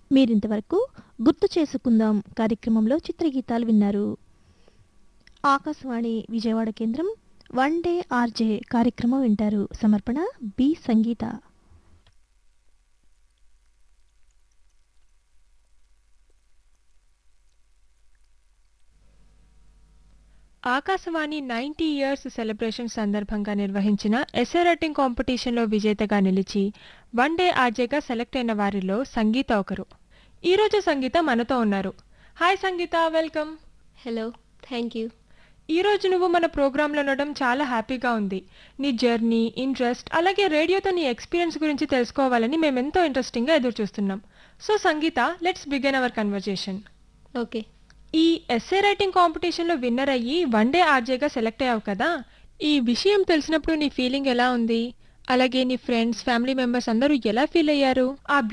మీరింతవరకు గుర్తు చేసుకుందాం కార్యక్రమంలో చిత్రగీతాలు విన్నారు ఆకాశవాణి విజయవాడ కేంద్రం వన్ డే ఆర్జే కార్యక్రమం వింటారు సమర్పణ B Sangeetha Akashvani ninety years celebration సందర్భంగా నిర్వహించిన ఎస్ఏ రైటింగ్ కాంపిటీషన్లో విజేతగా నిలిచి వన్ డే ఆర్జేగా సెలెక్ట్ అయిన వారిలో సంగీత ఒకరు ఈరోజు సంగీత మనతో ఉన్నారు hi Sangeetha welcome hello thank you ఈరోజు నువ్వు మన ప్రోగ్రాంలో ఉండడం చాలా హ్యాపీగా ఉంది నీ జర్నీ ఇంట్రెస్ట్ అలాగే రేడియోతో నీ ఎక్స్పీరియన్స్ గురించి తెలుసుకోవాలని మేము ఎంతో ఇంట్రెస్టింగ్గా ఎదురు చూస్తున్నాం so Sangeetha let's begin our conversation okay ఈ ఎస్ఏ రైటింగ్ కాంపిటీషన్లో విన్నర్ అయ్యి వన్ డే ఆర్జేగా సెలెక్ట్ అయ్యావు కదా ఈ విషయం తెలిసినప్పుడు నీ ఫీలింగ్ ఎలా ఉంది అలాగే నీ ఫ్రెండ్స్ ఫ్యామిలీ మెంబర్స్ అందరూ ఎలా ఫీల్ అయ్యారు ఆ